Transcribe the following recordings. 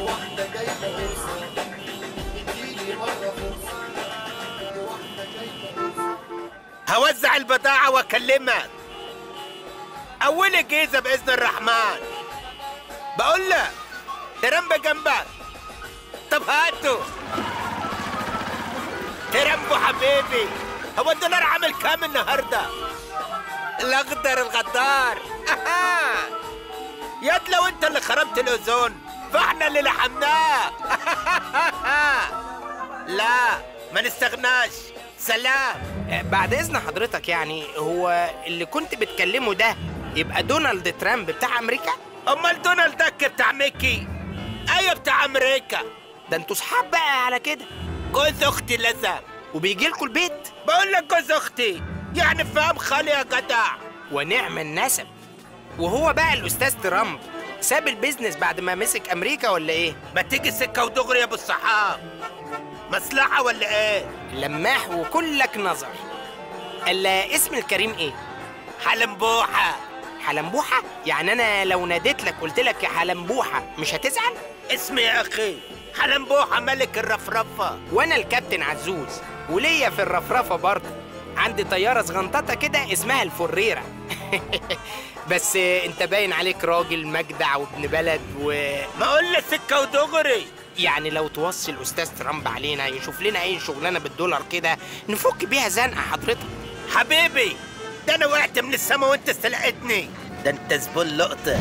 هوزع البضاعة واكلمك أول جيزة بإذن الرحمن بقول لك ترمبة جنبك طب هاتوا ترمبو حبيبي هو الدولار عامل كام النهارده؟ الأخضر الغدار أها ياد لو أنت اللي خربت الأوزون فإحنا اللي لحمناه لا ما نستغناش سلام آه، بعد اذن حضرتك يعني هو اللي كنت بتكلمه ده يبقى دونالد ترامب بتاع امريكا امال دونالد دك بتاع ميكي ايوه بتاع امريكا ده انتوا صحاب بقى على كده جوز اختي لزم وبيجي لكم البيت بقول لك جوز اختي يعني فاهم خالي يا جدع ونعم النسب وهو بقى الاستاذ ترامب ساب البيزنس بعد ما مسك امريكا ولا ايه ما تيجي سكه ودغري يا ابو الصحاب مصلحه ولا ايه لماح وكلك نظر الا اسم الكريم ايه حلمبوحه حلمبوحه يعني انا لو ناديت لك قلت لك يا حلمبوحه مش هتزعل اسمي يا اخي حلمبوحه ملك الرفرفه وانا الكابتن عزوز وليا في الرفرفه برضه عندي طياره صغنططه كده اسمها الفريره بس انت باين عليك راجل مجدع وابن بلد و ما اقول لك سكه ودغري يعني لو توصي الاستاذ ترامب علينا يشوف لنا اي شغلانه بالدولار كده نفك بيها زنقه حضرتك حبيبي ده انا وقعت من السما وانت استلقيتني ده انت زبون لقطه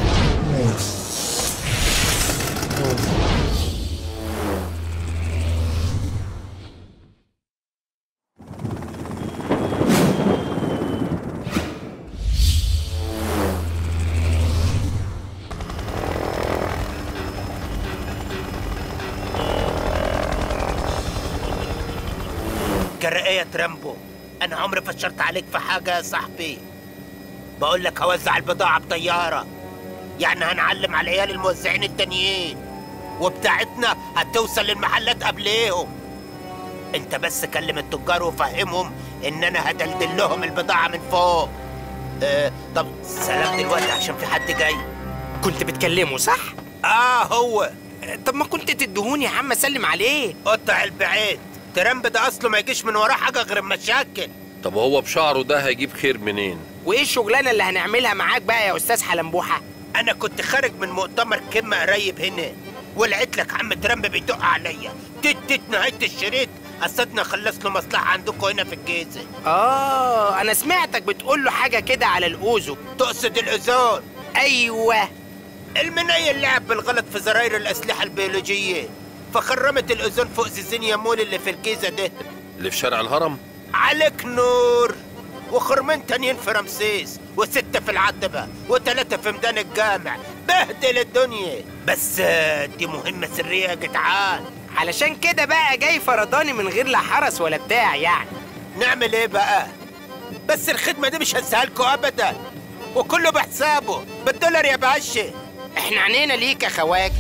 جرأة يا ترامبو انا عمري فشرت عليك في حاجه يا صاحبي بقول لك هوزع البضاعه بطياره يعني هنعلم على العيال الموزعين التانيين وبتاعتنا هتوصل للمحلات قبليهم انت بس كلم التجار وفهمهم ان انا هدلدل لهم البضاعه من فوق اه طب سلام دلوقتي عشان في حد جاي كنت بتكلمه صح اه هو طب ما كنت تدهوني يا عم اسلم عليه قطع البعيد ترامب ده اصله ما يجيش من وراه حاجه غير المشاكل طب هو بشعره ده هيجيب خير منين وايه الشغلانه اللي هنعملها معاك بقى يا استاذ حلمبوحه انا كنت خارج من مؤتمر قمه قريب هنا ولقيت لك عم ترامب بيدق عليا تت تت نهايه الشريط قصدنا اخلص له مصلحه عندكم هنا في الجيزه اه انا سمعتك بتقول له حاجه كده على الاوزو تقصد الاوزون ايوه المنيل لعب بالغلط في زراير الاسلحه البيولوجيه فخرمت الاوزون فوق زيزين يامول اللي في الجيزه ده اللي في شارع الهرم عليك نور وخرمين تانيين في رمسيس وستة في العتبة وتلاتة في ميدان الجامع بهدل الدنيا بس آه، دي مهمة سرية يا جدعان علشان كده بقى جاي فرداني من غير لا حرس ولا بتاع يعني نعمل ايه بقى بس الخدمة دي مش هنساها لكم ابدا وكله بحسابه بالدولار يا باشا احنا عنينا ليك يا خواجه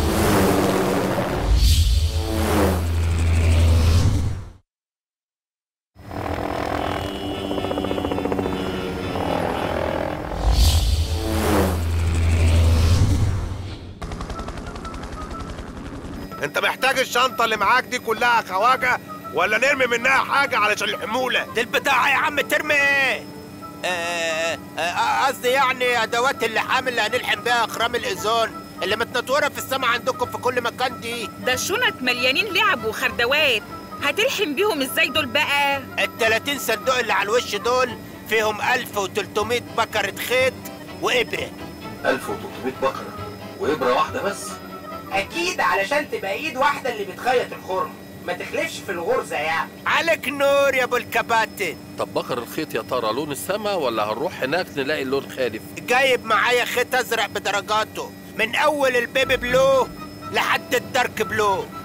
انت محتاج الشنطة اللي معاك دي كلها يا خواجة ولا نرمي منها حاجة علشان الحمولة دي البضاعة يا عم ترمي ايه آه، آه، قصدي يعني ادوات اللحام اللي هنلحم بيها اخرام الاوزون اللي متنطوره في السما عندكم في كل مكان دي ده الشنط مليانين لعب وخردوات هتلحم بيهم ازاي دول بقى ال 30 صندوق اللي على الوش دول فيهم 1300 بكرة خيط وإبرة 1300 بقرة وإبرة واحدة بس اكيد علشان تبقى ايد واحده اللي بتخيط الخرم ما تخلفش في الغرزه يعني عليك نور يا ابو الكباتن طب بقر الخيط يا ترى لون السما ولا هنروح هناك نلاقي اللون خالف جايب معايا خيط ازرق بدرجاته من اول البيبي بلو لحد الدارك بلو